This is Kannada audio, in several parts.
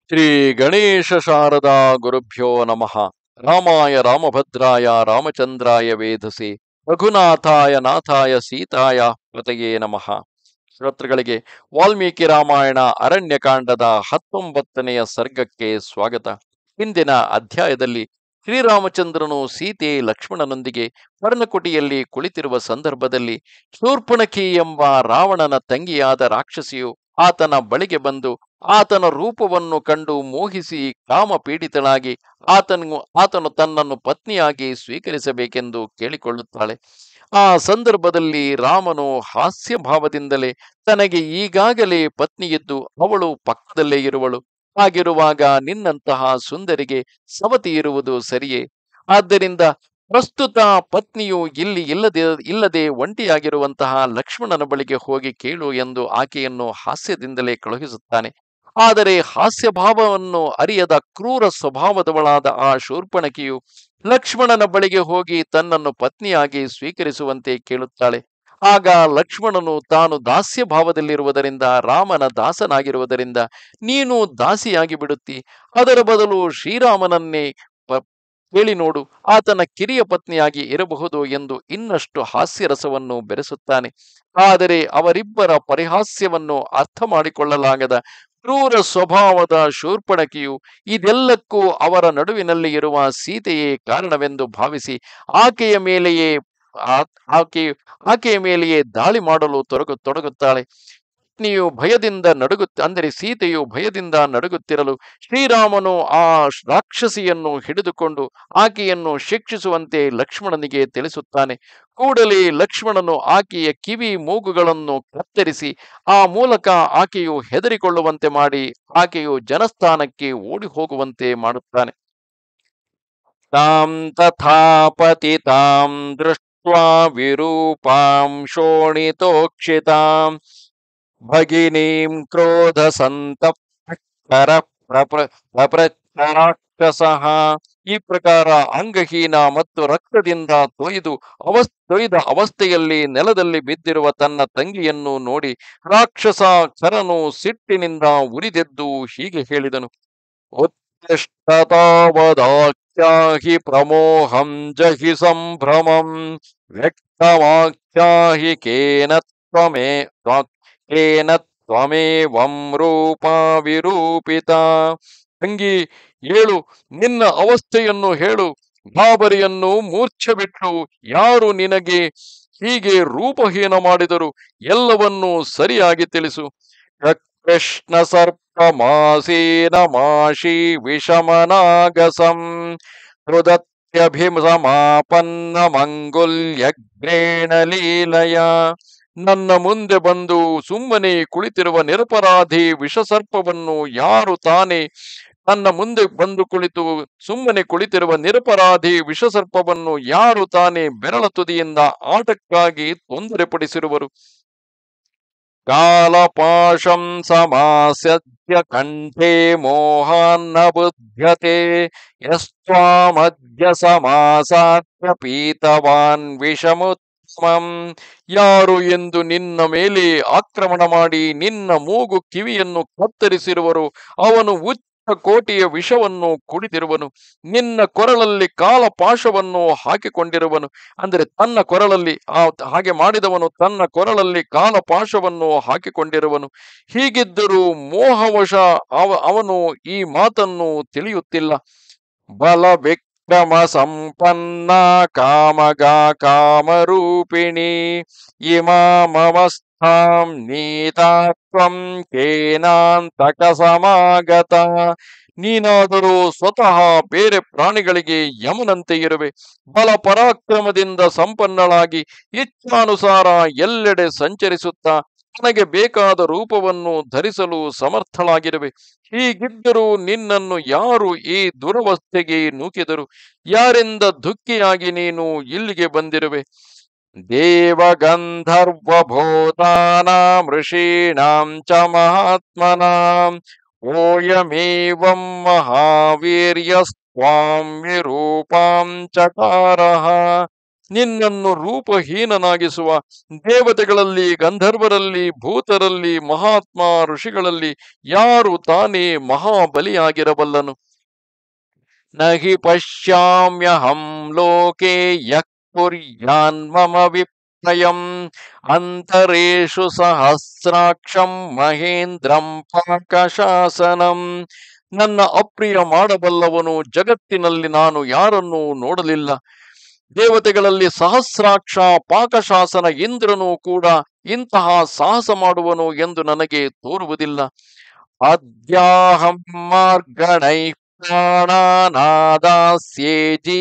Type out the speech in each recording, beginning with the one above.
ಶ್ರೀ ಗಣೇಶ ಶಾರದಾ ಗುರುಭ್ಯೋ ನಮಃ ರಾಮಾಯ ರಾಮಭದ್ರಾಯ ರಾಮಚಂದ್ರಾಯ ವೇಧಸೆ ರಘುನಾಥಾಯ ನಾಥಾಯ ಸೀತಾಯ ಪತಯೇ ನಮಃ ಶ್ರೋತೃಗಳಿಗೆ ವಾಲ್ಮೀಕಿ ರಾಮಾಯಣ ಅರಣ್ಯಕಾಂಡದ ಹತ್ತೊಂಬತ್ತನೆಯ ಸರ್ಗಕ್ಕೆ ಸ್ವಾಗತ ಹಿಂದಿನ ಅಧ್ಯಾಯದಲ್ಲಿ ಶ್ರೀರಾಮಚಂದ್ರನು ಸೀತೆ ಲಕ್ಷ್ಮಣನೊಂದಿಗೆ ಪರ್ಣಕುಟಿಯಲ್ಲಿ ಕುಳಿತಿರುವ ಸಂದರ್ಭದಲ್ಲಿ ಶೂರ್ಪಣಖಿ ಎಂಬ ರಾವಣನ ತಂಗಿಯಾದ ರಾಕ್ಷಸಿಯು ಆತನ ಬಳಿಗೆ ಬಂದು ಆತನ ರೂಪವನ್ನು ಕಂಡು ಮೋಹಿಸಿ ಕಾಮ ಪೀಡಿತಳಾಗಿ ಆತನು ಆತನು ತನ್ನನ್ನು ಪತ್ನಿಯಾಗಿ ಸ್ವೀಕರಿಸಬೇಕೆಂದು ಕೇಳಿಕೊಳ್ಳುತ್ತಾಳೆ ಆ ಸಂದರ್ಭದಲ್ಲಿ ರಾಮನು ಹಾಸ್ಯ ಭಾವದಿಂದಲೇ ತನಗೆ ಈಗಾಗಲೇ ಪತ್ನಿಯಿದ್ದು ಅವಳು ಪಕ್ಕದಲ್ಲೇ ಇರುವಳು ಹಾಗಿರುವಾಗ ನಿನ್ನಂತಹ ಸುಂದರಿಗೆ ಸವತಿ ಇರುವುದು ಸರಿಯೇ ಆದ್ದರಿಂದ ಪ್ರಸ್ತುತ ಪತ್ನಿಯು ಇಲ್ಲಿ ಇಲ್ಲದೆ ಇಲ್ಲದೆ ಒಂಟಿಯಾಗಿರುವಂತಹ ಲಕ್ಷ್ಮಣನ ಬಳಿಗೆ ಹೋಗಿ ಕೇಳು ಎಂದು ಆಕೆಯನ್ನು ಹಾಸ್ಯದಿಂದಲೇ ಕಳುಹಿಸುತ್ತಾನೆ ಆದರೆ ಹಾಸ್ಯ ಭಾವವನ್ನು ಅರಿಯದ ಕ್ರೂರ ಸ್ವಭಾವದವಳಾದ ಆ ಶೂರ್ಪಣಕಿಯು ಲಕ್ಷ್ಮಣನ ಬಳಿಗೆ ಹೋಗಿ ತನ್ನನ್ನು ಪತ್ನಿಯಾಗಿ ಸ್ವೀಕರಿಸುವಂತೆ ಕೇಳುತ್ತಾಳೆ ಆಗ ಲಕ್ಷ್ಮಣನು ತಾನು ದಾಸ್ಯ ಭಾವದಲ್ಲಿರುವುದರಿಂದ ರಾಮನ ದಾಸನಾಗಿರುವುದರಿಂದ ನೀನು ದಾಸಿಯಾಗಿ ಬಿಡುತ್ತಿ ಅದರ ಬದಲು ಶ್ರೀರಾಮನನ್ನೇ ಕೇಳಿ ನೋಡು ಆತನ ಕಿರಿಯ ಪತ್ನಿಯಾಗಿ ಇರಬಹುದು ಎಂದು ಇನ್ನಷ್ಟು ಹಾಸ್ಯರಸವನ್ನು ಬೆರೆಸುತ್ತಾನೆ ಆದರೆ ಅವರಿಬ್ಬರ ಪರಿಹಾಸ್ಯವನ್ನು ಅರ್ಥ ಮಾಡಿಕೊಳ್ಳಲಾಗದ ಕ್ರೂರ ಸ್ವಭಾವದ ಶೂರ್ಪಣಕಿಯು ಇದೆಲ್ಲಕ್ಕೂ ಅವರ ನಡುವಿನಲ್ಲಿ ಇರುವ ಸೀತೆಯೇ ಕಾರಣವೆಂದು ಭಾವಿಸಿ ಆಕೆಯ ಮೇಲೆಯೇ ಆಕೆ ಆಕೆಯ ಮೇಲೆಯೇ ದಾಳಿ ಮಾಡಲು ತೊಡಗು ತೊಡಗುತ್ತಾಳೆ ಪತ್ನಿಯು ಭಯದಿಂದ ನಡುಗುತ್ತ ಅಂದರೆ ಸೀತೆಯು ಭಯದಿಂದ ನಡುಗುತ್ತಿರಲು ಶ್ರೀರಾಮನು ಆ ರಾಕ್ಷಸಿಯನ್ನು ಹಿಡಿದುಕೊಂಡು ಆಕೆಯನ್ನು ಶಿಕ್ಷಿಸುವಂತೆ ಲಕ್ಷ್ಮಣನಿಗೆ ತಿಳಿಸುತ್ತಾನೆ ಕೂಡಲೇ ಲಕ್ಷ್ಮಣನು ಆಕೆಯ ಕಿವಿ ಮೂಗುಗಳನ್ನು ಕತ್ತರಿಸಿ ಆ ಮೂಲಕ ಆಕೆಯು ಹೆದರಿಕೊಳ್ಳುವಂತೆ ಮಾಡಿ ಆಕೆಯು ಜನಸ್ಥಾನಕ್ಕೆ ಓಡಿ ಹೋಗುವಂತೆ ಮಾಡುತ್ತಾನೆ ತಾಂ ತಥಾಪತಿ ತಾಂ ದೃಷ್ಟ್ವಾ ವಿರೂಪಾಂ ಶೋಣಿತೋಕ್ಷಿತಾಂ ಭಗಿನೀಂ ಕ್ರೋಧ ಸಂತಪ್ತರ ಪ್ರಪ್ರಚಾರಾಕ್ಷಸಃ ಈ ಪ್ರಕಾರ ಅಂಗಹೀನ ಮತ್ತು ರಕ್ತದಿಂದ ತೊಯ್ದು ಅವಸ್ ತೊಯ್ದ ಅವಸ್ಥೆಯಲ್ಲಿ ನೆಲದಲ್ಲಿ ಬಿದ್ದಿರುವ ತನ್ನ ತಂಗಿಯನ್ನು ನೋಡಿ ರಾಕ್ಷಸ ಕರನು ಸಿಟ್ಟಿನಿಂದ ಉರಿದೆದ್ದು ಹೀಗೆ ಹೇಳಿದನು ಉತ್ತಿಷ್ಟತಾವದಾಖ್ಯಾಹಿ ಪ್ರಮೋಹಂ ಜಹಿ ಸಂಭ್ರಮಂ ವ್ಯಕ್ತವಾಖ್ಯಾಹಿ ಕೇನ ತ್ವಮೇ ಕೇನ ತ್ವಮೇವಂ ರೂಪ ವಿರೂಪಿತ ತಂಗಿ ಏಳು ನಿನ್ನ ಅವಸ್ಥೆಯನ್ನು ಹೇಳು ಬಾಬರಿಯನ್ನು ಮೂರ್ಛೆ ಬಿಟ್ಟು ಯಾರು ನಿನಗೆ ಹೀಗೆ ರೂಪಹೀನ ಮಾಡಿದರು ಎಲ್ಲವನ್ನೂ ಸರಿಯಾಗಿ ತಿಳಿಸು ಕೃಷ್ಣ ಸರ್ಪ ಮಾಸೀನ ಮಾಶಿ ವಿಷಮನಾಗಸಂ ಹೃದತ್ಯಭಿಸಮಾಪನ್ನ ಮಂಗುಲ್ಯಗ್ರೇಣ ಲೀಲಯ ನನ್ನ ಮುಂದೆ ಬಂದು ಸುಮ್ಮನೆ ಕುಳಿತಿರುವ ನಿರಪರಾಧಿ ವಿಷಸರ್ಪವನ್ನು ಯಾರು ತಾನೇ ನನ್ನ ಮುಂದೆ ಬಂದು ಕುಳಿತು ಸುಮ್ಮನೆ ಕುಳಿತಿರುವ ನಿರಪರಾಧಿ ವಿಷಸರ್ಪವನ್ನು ಯಾರು ತಾನೇ ಬೆರಳ ತುದಿಯಿಂದ ಆಟಕ್ಕಾಗಿ ತೊಂದರೆ ಪಡಿಸಿರುವರು ಕಾಲಪಾಶಂ ಸಮಾಸ್ಯ ಕಂಠೆ ಮೋಹಾನ್ನ ಬುಧ್ಯತೆ ಯಸ್ವಾಮದ್ಯ ಸಮಾಸಾತ್ಯ ಪೀತವಾನ್ ವಿಷಮುತ್ತಮಂ ಯಾರು ಎಂದು ನಿನ್ನ ಮೇಲೆ ಆಕ್ರಮಣ ಮಾಡಿ ನಿನ್ನ ಮೂಗು ಕಿವಿಯನ್ನು ಕತ್ತರಿಸಿರುವರು ಅವನು ಉಚ್ಚ ಕೋಟಿಯ ವಿಷವನ್ನು ಕುಡಿದಿರುವನು ನಿನ್ನ ಕೊರಳಲ್ಲಿ ಕಾಲಪಾಶವನ್ನು ಹಾಕಿಕೊಂಡಿರುವನು ಅಂದರೆ ತನ್ನ ಕೊರಳಲ್ಲಿ ಆ ಹಾಗೆ ಮಾಡಿದವನು ತನ್ನ ಕೊರಳಲ್ಲಿ ಕಾಲಪಾಶವನ್ನು ಹಾಕಿಕೊಂಡಿರುವನು ಹೀಗಿದ್ದರೂ ಮೋಹವಶ ಅವ ಅವನು ಈ ಮಾತನ್ನು ತಿಳಿಯುತ್ತಿಲ್ಲ ಬಲ ವಿಕ್ರಮ ಸಂಪನ್ನ ಕಾಮಗ ಕಾಮರೂಪಿಣಿ ಇಮಾಮವಸ್ಥಾಂ ನೀತಾತ್ವಂ ಕೇನಾಂತಕ ಸಮಾಗತ ನೀನಾದರೂ ಸ್ವತಃ ಬೇರೆ ಪ್ರಾಣಿಗಳಿಗೆ ಯಮನಂತೆ ಇರುವೆ ಬಲ ಪರಾಕ್ರಮದಿಂದ ಸಂಪನ್ನಳಾಗಿ ಇಚ್ಛಾನುಸಾರ ಎಲ್ಲೆಡೆ ಸಂಚರಿಸುತ್ತಾ ನನಗೆ ಬೇಕಾದ ರೂಪವನ್ನು ಧರಿಸಲು ಸಮರ್ಥಳಾಗಿರುವೆ ಹೀಗಿದ್ದರೂ ನಿನ್ನನ್ನು ಯಾರು ಈ ದುರವಸ್ಥೆಗೆ ನೂಕಿದರು ಯಾರಿಂದ ದುಃಖಿಯಾಗಿ ನೀನು ಇಲ್ಲಿಗೆ ಬಂದಿರುವೆ ದೇವಗಂಧರ್ವಭೂತಾನಾಂ ಋಷೀಣಾಂ ಚ ಮಹಾತ್ಮನಾಂ ಓಯಮೇವಂ ಮಹಾವೀರ್ಯಸ್ತ್ವಾಂ ವಿರೂಪಾಂ ಚಕಾರಃ ನಿನ್ನನ್ನು ರೂಪಹೀನನಾಗಿಸುವ ದೇವತೆಗಳಲ್ಲಿ ಗಂಧರ್ವರಲ್ಲಿ ಭೂತರಲ್ಲಿ ಮಹಾತ್ಮ ಋಷಿಗಳಲ್ಲಿ ಯಾರು ತಾನೇ ಮಹಾಬಲಿಯಾಗಿರಬಲ್ಲನು ನಹಿ ಪಶ್ಯಾಮ್ಯಹಂ ಲೋಕೆ ಯಃ ಕುರ್ಯಾನ್ ಮಮ ವಿಪ್ರಯಂ ಅಂತರೇಷು ಸಹಸ್ರಾಕ್ಷಂ ಮಹೇಂದ್ರಂ ಪಾಕಶಾಸನಂ ನನ್ನ ಅಪ್ರಿಯ ಮಾಡಬಲ್ಲವನು ಜಗತ್ತಿನಲ್ಲಿ ನಾನು ಯಾರನ್ನೂ ನೋಡಲಿಲ್ಲ ದೇವತೆಗಳಲ್ಲಿ ಸಹಸ್ರಾಕ್ಷ ಪಾಕಶಾಸನ ಇಂದ್ರನು ಕೂಡ ಇಂತಹ ಸಾಹಸ ಮಾಡುವನು ಎಂದು ನನಗೆ ತೋರುವುದಿಲ್ಲ ಅದ್ಯಾಹಂ ಮಾರ್ಗಣೈ ಪ್ರಾಣಾನಾದಾಸ್ಯೇ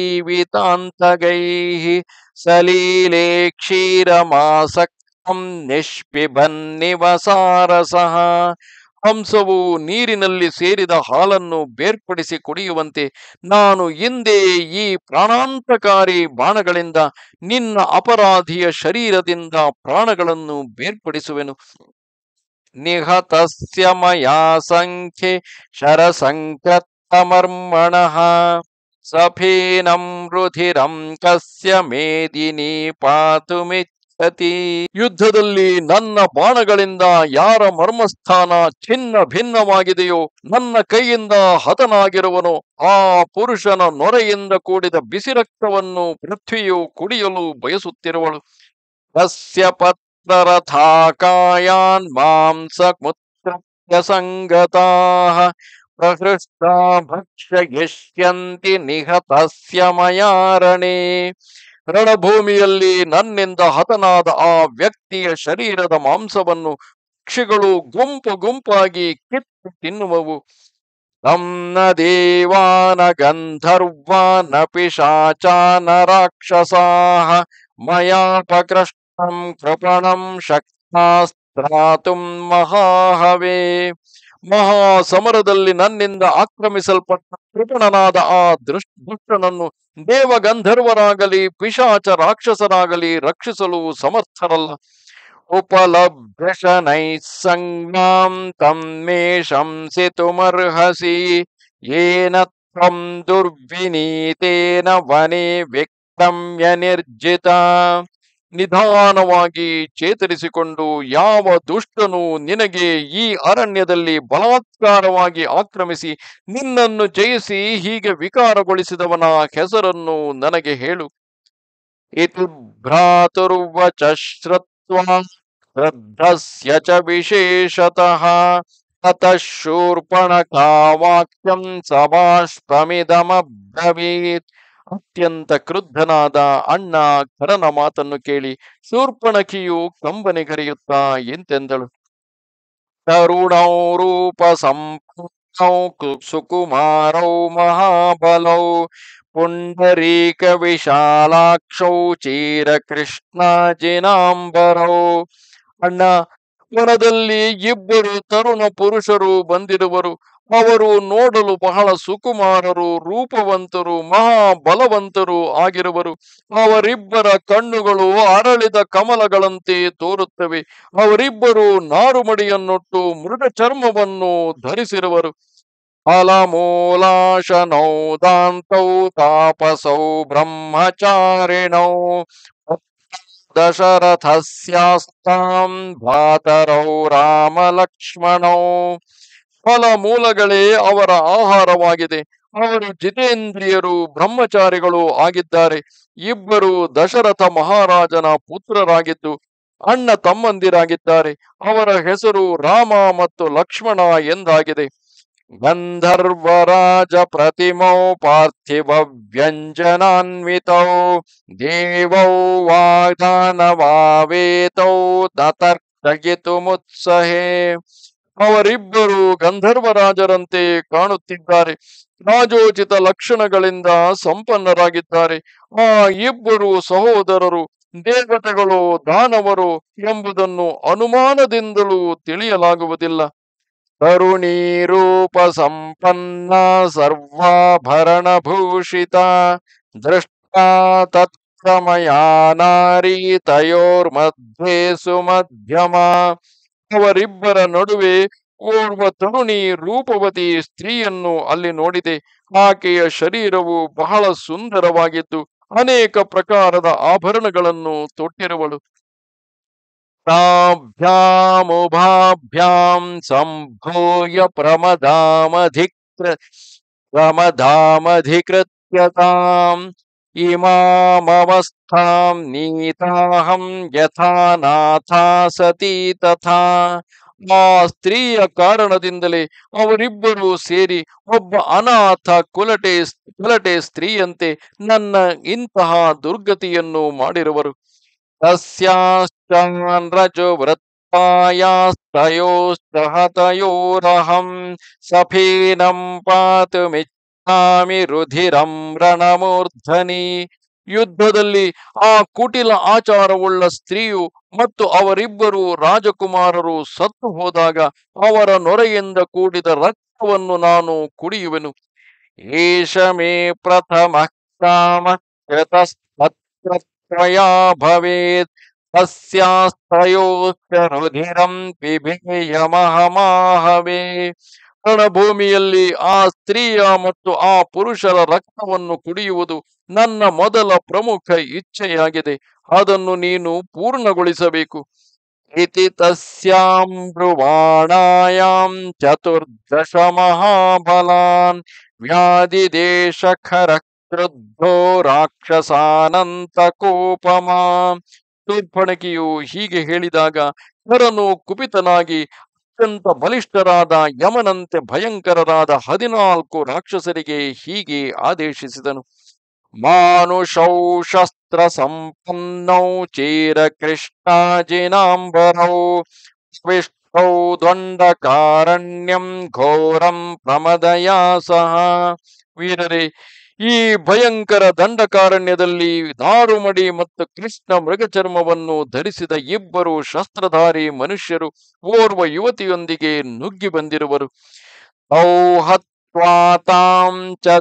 ಜೀವಿತಾಂತಗೈಃ ಸಲೀಲೆ ಕ್ಷೀರಮಾಸಕ್ತಂ ನಿಷ್ಪಿಬನ್ನಿವ ಸಾರಸಃ ಹಂಸವು ನೀರಿನಲ್ಲಿ ಸೇರಿದ ಹಾಲನ್ನು ಬೇರ್ಪಡಿಸಿ ಕುಡಿಯುವಂತೆ ನಾನು ಹಿಂದೆ ಈ ಪ್ರಾಣಾಂತಕಾರಿ ಬಾಣಗಳಿಂದ ನಿನ್ನ ಅಪರಾಧಿಯ ಶರೀರದಿಂದ ಪ್ರಾಣಗಳನ್ನು ಬೇರ್ಪಡಿಸುವೆನು ನಿಹತಸ್ಯ ಮಯಾ ಸಂಖ್ಯೆ ಶರಸಂಕೃತಮರ್ಮಣಃ ಸಫೇನಂ ರುಧಿರಂ ಕಸ್ಯ ಮೇದಿನಿ ಪಾತುಮಿಚ್ಛತಿ ಯುದ್ಧದಲ್ಲಿ ನನ್ನ ಬಾಣಗಳಿಂದ ಯಾರ ಮರ್ಮಸ್ಥಾನ ಛಿನ್ನ ಭಿನ್ನವಾಗಿದೆಯೋ ನನ್ನ ಕೈಯಿಂದ ಹತನಾಗಿರುವನೋ ಆ ಪುರುಷನ ನೊರೆಯಿಂದ ಕೂಡಿದ ಬಿಸಿ ರಕ್ತವನ್ನು ಪೃಥ್ವಿಯು ಕುಡಿಯಲು ಬಯಸುತ್ತಿರುವಳು ತಸ್ಯ ಪತ್ರರಥಾಕಾಯಾನ್ ಮಾಂಸಮುತ್ಕೃತ್ಯ ಸಂಗತಾಃ ಪ್ರಹೃಷ್ಟ ಭಕ್ಷ್ಯಯಿಷ್ಯಂತಿ ನಿಹತಸ್ಯ ಮಯಾರಣೆ ರಣಭೂಮಿಯಲ್ಲಿ ನನ್ನಿಂದ ಹತನಾದ ಆ ವ್ಯಕ್ತಿಯ ಶರೀರದ ಮಾಂಸವನ್ನು ಪಕ್ಷಿಗಳು ಗುಂಪು ಗುಂಪಾಗಿ ಕಿತ್ತು ತಿನ್ನುವವು ತಂ ನ ದೇವಾನ ಗಂಧರ್ವಾನ ಪಿಶಾಚಾನ ರಾಕ್ಷಸಾಃ ಮಯಾಪಕೃಷ್ಟಂ ಕೃಪಣಂ ಶಕ್ತಾಸ್ತ್ರಾತುಂ ಮಹಾಹವೇ ಮಹಾಸಮರದಲ್ಲಿ ನನ್ನಿಂದ ಆಕ್ರಮಿಸಲ್ಪಟ್ಟ ಕೃಪಣನಾದ ಆ ದೃಷ್ಟ ದುಷ್ಟನನ್ನು ದೇವಗಂಧರ್ವರಾಗಲಿ ಪಿಶಾಚ ರಾಕ್ಷಸರಾಗಲಿ ರಕ್ಷಿಸಲು ಸಮರ್ಥರಲ್ಲ ಉಪಲಭ್ಯ ಶನೈ ಸಂಜ್ಞಾಂ ತಂ ಮೇ ಶಂಸಿತುಮರ್ಹಸಿ ಯೇನ ತ್ವಂ ದುರ್ವಿನೀತೇನ ವನೆ ವ್ಯಕ್ತಮ್ಯ ನಿರ್ಜಿತ ನಿಧಾನವಾಗಿ ಚೇತರಿಸಿಕೊಂಡು ಯಾವ ದುಷ್ಟನು ನಿನಗೆ ಈ ಅರಣ್ಯದಲ್ಲಿ ಬಲಾತ್ಕಾರವಾಗಿ ಆಕ್ರಮಿಸಿ ನಿನ್ನನ್ನು ಜಯಿಸಿ ಹೀಗೆ ವಿಕಾರಗೊಳಿಸಿದವನ ಹೆಸರನ್ನು ನನಗೆ ಹೇಳು ಇತಿ ಭ್ರಾತುರ್ವಚ ಶ್ರುತ್ವಾ ಶ್ರದ್ಧಸ್ಯ ಚ ವಿಶೇಷತಃ ತತಃ ಶೂರ್ಪಣಖಾ ವಾಕ್ಯಂ ಸಭಾಷ್ಪಮಿದಮಬ್ರವೀತ್ ಅತ್ಯಂತ ಕ್ರುದ್ಧನಾದ ಅಣ್ಣ ಖರನ ಮಾತನ್ನು ಕೇಳಿ ಶೂರ್ಪಣಖಿಯು ಕಂಬನಿಗರೆಯುತ್ತಾ ಎಂತೆಂದಳು ತರುಣೌ ರೂಪ ಸಂಪನ್ನೌ ಕು- ಸುಕುಮಾರೌ ಮಹಾಬಲೌ ಪುಂಡರೀಕ ವಿಶಾಲಾಕ್ಷೌ ಚೀರ ಕೃಷ್ಣ ಜಿನಾಂಬರೌ ಅಣ್ಣ ವನದಲ್ಲಿ ಇಬ್ಬರು ತರುಣ ಪುರುಷರು ಬಂದಿರುವರು ಅವರು ನೋಡಲು ಬಹಳ ಸುಕುಮಾರರು ರೂಪವಂತರು ಮಹಾಬಲವಂತರು ಆಗಿರುವರು ಅವರಿಬ್ಬರ ಕಣ್ಣುಗಳು ಅರಳಿದ ಕಮಲಗಳಂತೆ ತೋರುತ್ತವೆ ಅವರಿಬ್ಬರು ನಾರುಮಡಿಯನ್ನೊಟ್ಟು ಮೃಗ ಚರ್ಮವನ್ನು ಧರಿಸಿರುವರು ಫಲಮೂಲಾಶನೌ ದಾಂತೌ ತಾಪಸೌ ಬ್ರಹ್ಮಚಾರಿಣೌ ದಶರಥಸ್ಯಾಸ್ತಾಂ ಭ್ರಾತರೌ ರಾಮಲಕ್ಷ್ಮಣೌ ಫಲ ಮೂಲಗಳೇ ಅವರ ಆಹಾರವಾಗಿದೆ ಅವರು ಜಿತೇಂದ್ರಿಯರು ಬ್ರಹ್ಮಚಾರಿಗಳು ಆಗಿದ್ದಾರೆ ಇಬ್ಬರು ದಶರಥ ಮಹಾರಾಜನ ಪುತ್ರರಾಗಿದ್ದು ಅಣ್ಣ ತಮ್ಮಂದಿರಾಗಿದ್ದಾರೆ ಅವರ ಹೆಸರು ರಾಮ ಮತ್ತು ಲಕ್ಷ್ಮಣ ಎಂದಾಗಿದೆ ಗಂಧರ್ವರಾಜ ಪ್ರತಿಮೌ ಪಾರ್ಥಿವ ವ್ಯಂಜನಾನ್ವಿತೌ ದೇವೌ ವಾದಾನವಾವೇತೌ ತತರ್ಕಯಿತುಮುತ್ಸಹೇ ಅವರಿಬ್ಬರು ಗಂಧರ್ವರಾಜರಂತೆ ಕಾಣುತ್ತಿದ್ದಾರೆ ರಾಜೋಚಿತ ಲಕ್ಷಣಗಳಿಂದ ಸಂಪನ್ನರಾಗಿದ್ದಾರೆ ಆ ಇಬ್ಬರು ಸಹೋದರರು ದೇವತೆಗಳು ದಾನವರು ಎಂಬುದನ್ನು ಅನುಮಾನದಿಂದಲೂ ತಿಳಿಯಲಾಗುವುದಿಯ ತರುಣೀ ರೂಪ ಸಂಪನ್ನ ಸರ್ವಾಭರಣ ಭೂಷಿತ ದೃಷ್ಟಾ ತತ್ಕಮಯಾ ನಾರಿ ತಯೋರ್ಮಧ್ಯೆ ಸುಮಧ್ಯಮ ಅವರಿಬ್ಬರ ನಡುವೆ ಓರ್ವ ತರುಣಿ ರೂಪವತಿ ಸ್ತ್ರೀಯನ್ನು ಅಲ್ಲಿ ನೋಡಿದೆ ಆಕೆಯ ಶರೀರವು ಬಹಳ ಸುಂದರವಾಗಿದ್ದು ಅನೇಕ ಪ್ರಕಾರದ ಆಭರಣಗಳನ್ನು ತೊಟ್ಟಿರುವಳು ತಾಭ್ಯಾಮುಭಾಭ್ಯಾಂ ಸಂಭೂಯ ಪ್ರಮದಾಮಧಿಕ್ರ ಪ್ರಮದಾಮಧಿಕೃತ್ಯತಾಂ ಇಮಾಮವಸ್ಥಾಂ ನೀತಾಹಂ ಯಥಾ ನಾಥಾ ಸತಿ ತಥಾ ಆ ಸ್ತ್ರೀಯ ಕಾರಣದಿಂದಲೇ ಅವರಿಬ್ಬರು ಸೇರಿ ಒಬ್ಬ ಅನಾಥ ಕುಲಟೆ ಕುಲಟೆ ಸ್ತ್ರೀಯಂತೆ ನನ್ನ ಇಂತಹ ದುರ್ಗತಿಯನ್ನು ಮಾಡಿರುವರು ತಸ್ಯಾಶ್ಚಾನ್ ರಜು ವೃತ್ತಾಯಾಸ್ತಯೋಶ್ಚ ಹತಯೋರಹಂ ಸಫೀನಂ ಪಾತುಮಿಚ್ಛಾಮಿ ರುಧಿರಂ ರಣಮೂರ್ಧನಿ ಯುದ್ಧದಲ್ಲಿ ಆ ಕುಟಿಲ ಆಚಾರವುಳ್ಳ ಸ್ತ್ರೀಯು ಮತ್ತು ಅವರಿಬ್ಬರು ರಾಜಕುಮಾರರು ಸತ್ತು ಹೋದಾಗ ಅವರ ನೊರೆಯಿಂದ ಕೂಡಿದ ರಕ್ತವನ್ನು ನಾನು ಕುಡಿಯುವೆನು ಏಷ ಮೇ ಪ್ರಥಮ ಕಾಮ ತ್ರಯಾ ಭವೇತ್ ತಸ್ಯಾಸ್ತಯೋಶ್ಚ ರುಧಿರಂ ಪಿಬೇಯಮಹಮಾಹವೇ ರಣಭೂಮಿಯಲ್ಲಿ ಆ ಸ್ತ್ರೀಯ ಮತ್ತು ಆ ಪುರುಷರ ರಕ್ತವನ್ನು ಕುಡಿಯುವುದು ನನ್ನ ಮೊದಲ ಪ್ರಮುಖ ಇಚ್ಛೆಯಾಗಿದೆ ಅದನ್ನು ನೀನು ಪೂರ್ಣಗೊಳಿಸಬೇಕು ಇತಿ ತಸ್ಯಾಂ ಬ್ರುವಾಣಾಯಾಂ ಚತುರ್ದಶ ಮಹಾಬಲಾನ್ ವ್ಯಾಧಿದೇಶ ಖರ ಕ್ರುದ್ಧೋ ರಾಕ್ಷಸಾನಂತ ಕೋಪಮಾ ಶೂರ್ಪಣಕಿಯು ಹೀಗೆ ಹೇಳಿದಾಗ ಖರನು ಕುಪಿತನಾಗಿ ಅತ್ಯಂತ ಬಲಿಷ್ಠರಾದ ಯಮನಂತೆ ಭಯಂಕರರಾದ ಹದಿನಾಲ್ಕು ರಾಕ್ಷಸರಿಗೆ ಹೀಗೆ ಆದೇಶಿಸಿದನು ಮಾನುಷೌ ಶಸ್ತ್ರ ಸಂಪನ್ನೌ ಚೀರ ಕೃಷ್ಣಾಜಿನಾಂಬರೌ ವಿಷ್ಣೌ ದಂಡಕಾರಣ್ಯಂ ಘೋರಂ ಪ್ರಮದಯಾ ಸಹ ವೀರರೇ ಈ ಭಯಂಕರ ದಂಡಕಾರಣ್ಯದಲ್ಲಿ ನಾರುಮಡಿ ಮತ್ತು ಕೃಷ್ಣ ಮೃಗಚರ್ಮವನ್ನು ಧರಿಸಿದ ಇಬ್ಬರು ಶಸ್ತ್ರಧಾರಿ ಮನುಷ್ಯರು ಓರ್ವ ಯುವತಿಯೊಂದಿಗೆ ನುಗ್ಗಿ ಬಂದಿರುವರು ತೌ ಹತ್ವಾ ತಾಂ ಚ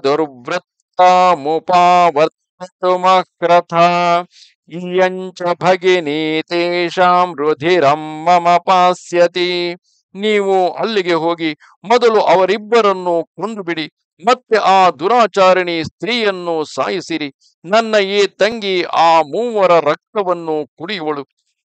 ದುರ್ವೃತ್ತಮುಪಾವರ್ತುಮಕ್ರಥ ಇಯಂಚ ಭಗಿನಿ ತೇಷಾಂ ರುಧಿರಂ ಮಮ ಪಾಸ್ಯತಿ ನೀವು ಅಲ್ಲಿಗೆ ಹೋಗಿ ಮೊದಲು ಅವರಿಬ್ಬರನ್ನು ಕೊಂದು ಬಿಡಿ ಮತ್ತೆ ಆ ದುರಾಚಾರಿಣಿ ಸ್ತ್ರೀಯನ್ನು ಸಾಯಿಸಿರಿ ನನ್ನ ಈ ತಂಗಿ ಆ ಮೂವರ ರಕ್ತವನ್ನು ಕುಡಿಯುವಳು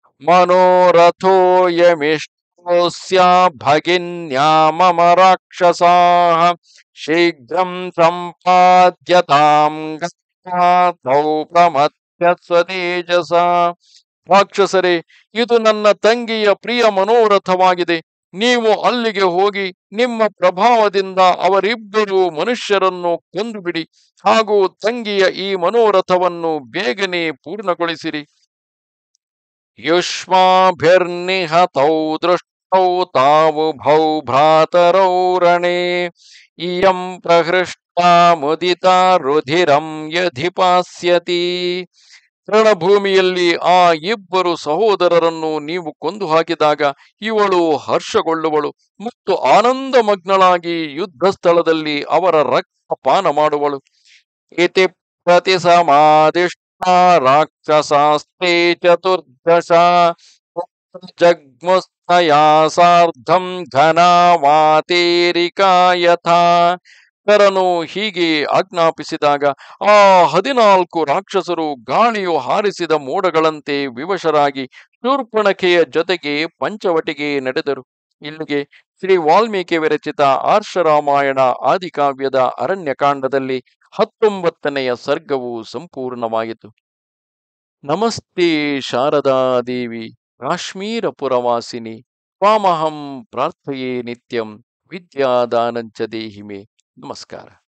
ಮನೋರಥೋಯಮಿಷ್ಟೋಸ್ಯ ಭಗಿನ್ಯಾ ಮಮ ರಾಕ್ಷಸಾಃ ಶೀಘ್ರಂ ಸಂಪಾದ್ಯತಾಂ ಗತ್ವಾ ತೌ ಪ್ರಮಥ್ಯ ಸ್ವತೇಜಸ ರಾಕ್ಷಸರೇ ಇದು ನನ್ನ ತಂಗಿಯ ಪ್ರಿಯ ಮನೋರಥವಾಗಿದೆ ನೀವು ಅಲ್ಲಿಗೆ ಹೋಗಿ ನಿಮ್ಮ ಪ್ರಭಾವದಿಂದ ಅವರಿಬ್ಬರು ಮನುಷ್ಯರನ್ನು ಕೊಂದು ಬಿಡಿ ಹಾಗೂ ತಂಗಿಯ ಈ ಮನೋರಥವನ್ನು ಬೇಗನೆ ಪೂರ್ಣಗೊಳಿಸಿರಿ ಯುಷ್ಮಾಭಿರ್ನಿಹತೌ ದೃಷ್ಟೌ ತಾವುಭೌ ಭ್ರಾತರೌ ರಣೇ ಇಯಂ ಪ್ರಹೃಷ್ಟಾ ಮುದಿತಾ ರುಧಿರಂ ಯಧಿಪಾಸ್ಯತಿ ರಣಭೂಮಿಯಲ್ಲಿ ಆ ಇಬ್ಬರು ಸಹೋದರರನ್ನು ನೀವು ಕೊಂದು ಹಾಕಿದಾಗ ಇವಳು ಹರ್ಷಗೊಳ್ಳುವಳು ಮತ್ತು ಆನಂದಮಗ್ನಳಾಗಿ ಯುದ್ಧ ಸ್ಥಳದಲ್ಲಿ ಅವರ ರಕ್ತ ಪಾನ ಮಾಡುವಳು ಇತಿ ಪ್ರತಿ ಸಮಾದಿಷ್ಟ ರಾಕ್ಷಸಾಸ್ತೆ ಚತುರ್ದಶ ಜಗ್ಮುಸ್ತಯಾ ಸಾರ್ಧಂ ಘನಾವಾತೇರಿಕಾ ಯಥಾ ಕರನು ಹೀಗೆ ಆಜ್ಞಾಪಿಸಿದಾಗ ಆ ಹದಿನಾಲ್ಕು ರಾಕ್ಷಸರು ಗಾಳಿಯು ಹಾರಿಸಿದ ಮೋಡಗಳಂತೆ ವಿವಶರಾಗಿ ಶೂರ್ಪಣಖೆಯ ಜೊತೆಗೆ ಪಂಚವಟಿಗೆ ನಡೆದರು ಇಲ್ಲಿಗೆ ಶ್ರೀ ವಾಲ್ಮೀಕಿ ವಿರಚಿತ ಆರ್ಷರಾಮಾಯಣ ಆದಿಕಾವ್ಯದ ಅರಣ್ಯಕಾಂಡದಲ್ಲಿ ಹತ್ತೊಂಬತ್ತನೆಯ ಸರ್ಗವು ಸಂಪೂರ್ಣವಾಯಿತು ನಮಸ್ತೆ ಶಾರದಾ ದೇವಿ ಕಾಶ್ಮೀರ ಪುರವಾಸಿನಿ ತ್ವಾಮಹಂ ಪ್ರಾರ್ಥಯೇ ನಿತ್ಯಂ ವಿದ್ಯಾದಾನಂಚ ದೇಹಿಮೆ ನಮಸ್ಕಾರ